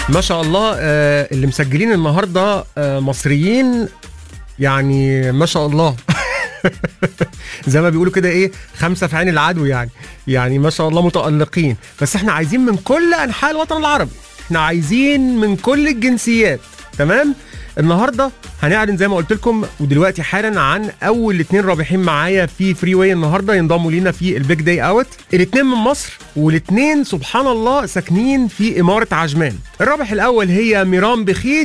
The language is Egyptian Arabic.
ما شاء الله آه، اللي مسجلين النهارده آه، مصريين يعني ما شاء الله زي ما بيقولوا كده ايه خمسه في عين العدو يعني يعني ما شاء الله متالقين بس احنا عايزين من كل انحاء الوطن العربي احنا عايزين من كل الجنسيات تمام النهارده هنعلن زي ما قلت لكم ودلوقتي حالا عن اول اتنين رابحين معايا في فري واي النهارده ينضموا لينا في البيج داي اوت الاتنين من مصر والاتنين سبحان الله ساكنين في اماره عجمان الرابح الاول هي ميرام بخيت